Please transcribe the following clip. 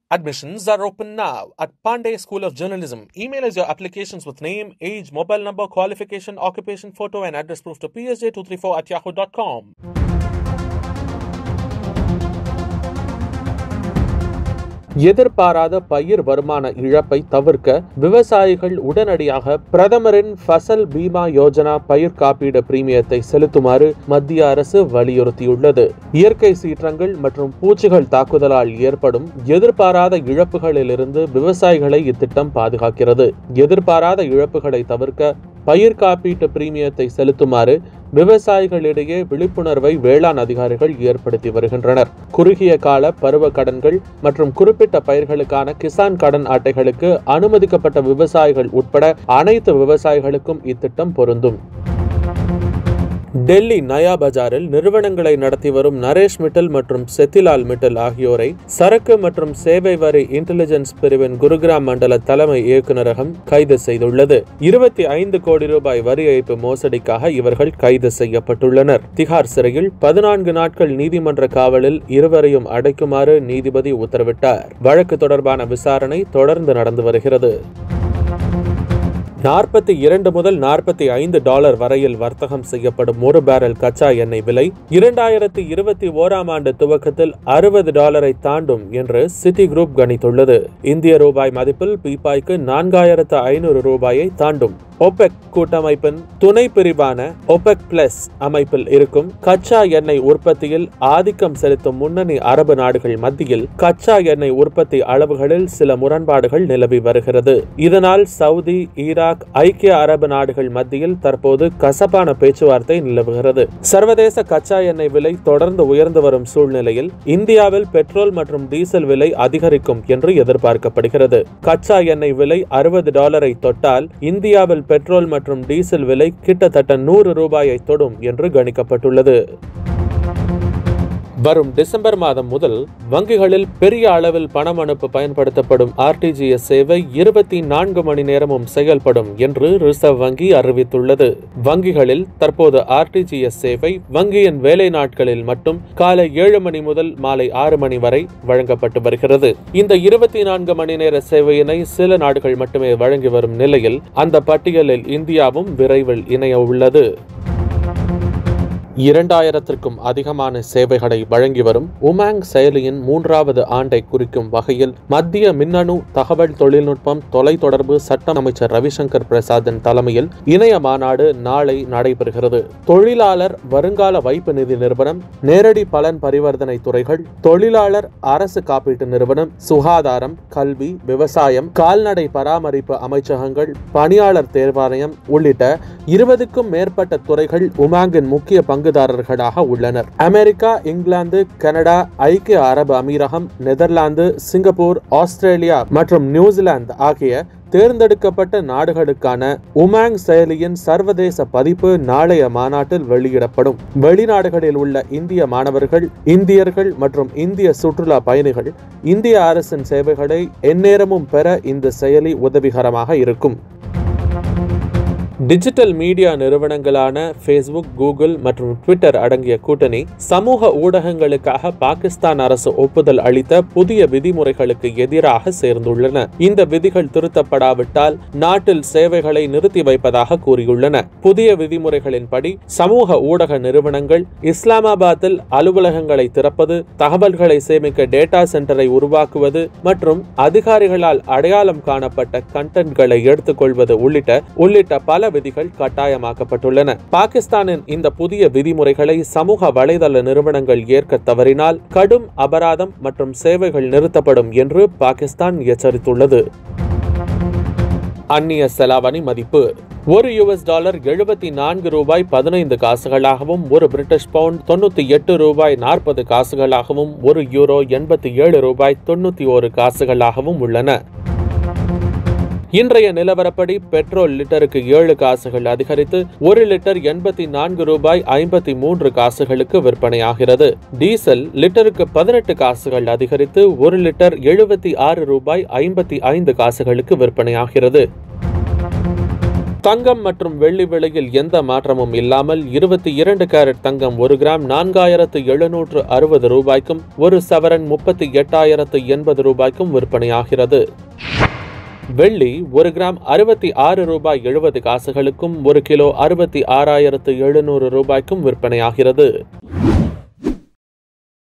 Admissions are open now at Pandey School of Journalism. Email us your applications with name, age, mobile number, qualification, occupation photo, and address proof to psj234 at yahoo.com. எதிர்பாராத பயிர் வருமான இழப்பை தவிர்க்க விவசாயிகள் உடனடியாக பிரதமரின் ஃபசல் பீமா யோஜனா பயிர் காப்பீடு பிரீமியத்தை செலுத்துமாறு மத்திய அரசு வலியுறுத்தியுள்ளது இயற்கை சீற்றங்கள் மற்றும் பூச்சிகள் தாக்குதலால் ஏற்படும் எதிர்பாராத இழப்புகளிலிருந்து விவசாயிகளை இத்திட்டம் பாதுகாக்கிறது எதிர்பாராத இழப்புகளை தவிர்க்க பயிர் காப்பீட்டு பிரீமியத்தை செலுத்துமாறு விவசாயிகளிடையே விழிப்புணர்வை வேளாண் அதிகாரிகள் ஏற்படுத்தி வருகின்றனர் குறுகிய கால பருவ கடன்கள் மற்றும் குறிப்பிட்ட பயிர்களுக்கான கிசான் கடன் அட்டைகளுக்கு அனுமதிக்கப்பட்ட விவசாயிகள் உட்பட அனைத்து விவசாயிகளுக்கும் இத்திட்டம் பொருந்தும் டெல்லி நயா பஜாரில் நிறுவனங்களை நடத்தி வரும் நரேஷ் மிட்டல் மற்றும் செத்திலால் மிட்டல் ஆகியோரை சரக்கு மற்றும் சேவை வரி இன்டெலிஜென்ஸ் பிரிவின் குருகிராம் மண்டல தலைமை இயக்குநரகம் கைது செய்துள்ளது இருபத்தி ஐந்து கோடி ரூபாய் வரி ஏய்ப்பு மோசடிக்காக இவர்கள் கைது செய்யப்பட்டுள்ளனர் திகார் சிறையில் பதினான்கு நாட்கள் நீதிமன்ற காவலில் இருவரையும் அடைக்குமாறு நீதிபதி உத்தரவிட்டார் வழக்கு தொடர்பான விசாரணை தொடர்ந்து நடந்து வருகிறது நாற்பத்தி இரண்டு முதல் நாற்பத்தி ஐந்து டாலர் வரையில் வர்த்தகம் செய்யப்படும் ஒரு பேரல் கச்சா எண்ணெய் விலை இரண்டாயிரத்தி இருபத்தி ஓராம் ஆண்டு துவக்கத்தில் அறுபது டாலரை தாண்டும் என்று சிட்டி குரூப் கணித்துள்ளது இந்திய ரூபாய் மதிப்பில் பீப்பாய்க்கு நான்காயிரத்து ஐநூறு ரூபாயை தாண்டும் ஒபெக் கூட்டமைப்பின் துணை பிரிவான ஒபெக் பிளஸ் அமைப்பில் இருக்கும் கச்சா எண்ணெய் உற்பத்தியில் ஆதிக்கம் செலுத்தும் முன்னணி அரபு நாடுகள் மத்தியில் கச்சா எண்ணெய் உற்பத்தி அளவுகளில் சில முரண்பாடுகள் நிலவி வருகிறது இதனால் சவுதி ஈராக் ஐக்கிய அரபு நாடுகள் மத்தியில் தற்போது கசப்பான பேச்சுவார்த்தை நிலவுகிறது சர்வதேச கச்சா எண்ணெய் விலை தொடர்ந்து உயர்ந்து வரும் சூழ்நிலையில் இந்தியாவில் பெட்ரோல் மற்றும் டீசல் விலை அதிகரிக்கும் என்று எதிர்பார்க்கப்படுகிறது கச்சா எண்ணெய் விலை அறுபது டாலரை தொட்டால் இந்தியாவில் பெட்ரோல் மற்றும் டீசல் விலை கிட்டத்தட்ட நூறு ரூபாயை தொடும் என்று கணிக்கப்பட்டுள்ளது வரும் டிசம்பர் மாதம் முதல் வங்கிகளில் பெரிய அளவில் பணம் அனுப்ப பயன்படுத்தப்படும் ஆர்டிஜிஎஸ் சேவை இருபத்தி நான்கு மணி நேரமும் செயல்படும் என்று ரிசர்வ் வங்கி அறிவித்துள்ளது வங்கிகளில் தற்போது ஆர்டிஜிஎஸ் சேவை வங்கியின் வேலை நாட்களில் மட்டும் காலை ஏழு மணி முதல் மாலை ஆறு மணி வரை வழங்கப்பட்டு வருகிறது இந்த இருபத்தி நான்கு மணி நேர சேவையினை சில நாடுகள் மட்டுமே வழங்கி வரும் நிலையில் அந்த பட்டியலில் இந்தியாவும் விரைவில் இணைய உள்ளது இரண்டாயிரத்திற்கும் அதிகமான சேவைகளை வழங்கி வரும் உமாங் செயலியின் மூன்றாவது ஆண்டை குறிக்கும் வகையில் மத்திய மின்னணு தகவல் தொழில்நுட்பம் தொலைத்தொடர்பு சட்ட அமைச்சர் ரவிசங்கர் பிரசாத்தின் தலைமையில் இணைய மாநாடு நாளை நடைபெறுகிறது தொழிலாளர் வருங்கால வைப்பு நிதி நிறுவனம் நேரடி பலன் பரிவர்த்தனை துறைகள் தொழிலாளர் அரசு காப்பீட்டு நிறுவனம் சுகாதாரம் கல்வி விவசாயம் கால்நடை பராமரிப்பு அமைச்சகங்கள் பணியாளர் தேர்வாணையம் உள்ளிட்ட இருபதுக்கும் மேற்பட்ட துறைகள் உமாங்கின் முக்கிய பங்கு பங்குதாரர்களாக உள்ளனர் அமெரிக்கா இங்கிலாந்து கனடா ஐக்கிய அரபு அமீரகம் நெதர்லாந்து சிங்கப்பூர் ஆஸ்திரேலியா மற்றும் நியூசிலாந்து ஆகிய தேர்ந்தெடுக்கப்பட்ட நாடுகளுக்கான உமாங் செயலியின் சர்வதேச பதிப்பு நாளைய மாநாட்டில் வெளியிடப்படும் வெளிநாடுகளில் உள்ள இந்திய மாணவர்கள் இந்தியர்கள் மற்றும் இந்திய சுற்றுலா பயணிகள் இந்திய அரசின் சேவைகளை எந்நேரமும் பெற இந்த செயலி உதவிகரமாக இருக்கும் டிஜிட்டல் மீடியா நிறுவனங்களான ஃபேஸ்புக் கூகுள் மற்றும் ட்விட்டர் அடங்கிய கூட்டணி சமூக ஊடகங்களுக்காக பாகிஸ்தான் அரசு ஒப்புதல் அளித்த புதிய விதிமுறைகளுக்கு எதிராக சேர்ந்துள்ளன இந்த விதிகள் திருத்தப்படாவிட்டால் நாட்டில் சேவைகளை நிறுத்தி வைப்பதாக கூறியுள்ளன புதிய விதிமுறைகளின்படி சமூக ஊடக நிறுவனங்கள் இஸ்லாமாபாத்தில் அலுவலகங்களை திறப்பது தகவல்களை சேமிக்க டேட்டா சென்டரை உருவாக்குவது மற்றும் அதிகாரிகளால் அடையாளம் காணப்பட்ட கண்டென்ட்களை எடுத்துக்கொள்வது உள்ளிட்ட உள்ளிட்ட பல விதிகள் கட்டாயமாக்கப்பட்டுள்ளன பாகிஸ்தானின் இந்த புதிய விதிமுறைகளை சமூக வலைதள நிறுவனங்கள் ஏற்க தவறினால் கடும் அபராதம் மற்றும் சேவைகள் நிறுத்தப்படும் என்று பாகிஸ்தான் எச்சரித்துள்ளது அந்நிய செலாவணி மதிப்பு ஒரு யுஎஸ் டாலர் எழுபத்தி நான்கு ரூபாய் பதினைந்து காசுகளாகவும் ஒரு பிரிட்டிஷ் பவுண்ட் தொண்ணூத்தி எட்டு ரூபாய் நாற்பது காசுகளாகவும் ஒரு யூரோ எண்பத்தி ஏழு ரூபாய் தொண்ணூத்தி ஒரு காசுகளாகவும் உள்ளன இன்றைய நிலவரப்படி பெட்ரோல் லிட்டருக்கு ஏழு காசுகள் அதிகரித்து ஒரு லிட்டர் எண்பத்தி நான்கு ரூபாய் ஐம்பத்தி மூன்று காசுகளுக்கு விற்பனையாகிறது டீசல் லிட்டருக்கு பதினெட்டு காசுகள் அதிகரித்து ஒரு லிட்டர் எழுபத்தி ஆறு ரூபாய் ஐம்பத்தி ஐந்து காசுகளுக்கு விற்பனையாகிறது தங்கம் மற்றும் வெள்ளி விலையில் எந்த மாற்றமும் இல்லாமல் இருபத்தி இரண்டு கேரட் தங்கம் ஒரு கிராம் நான்காயிரத்து எழுநூற்று அறுபது ரூபாய்க்கும் ஒரு சவரன் முப்பத்தி எட்டாயிரத்து எண்பது ரூபாய்க்கும் விற்பனையாகிறது வெள்ளி ஒரு கிராம் அறுபத்தி ஆறு ரூபாய் எழுபது காசுகளுக்கும் ஒரு கிலோ அறுபத்தி ஆறாயிரத்து எழுநூறு ரூபாய்க்கும் விற்பனையாகிறது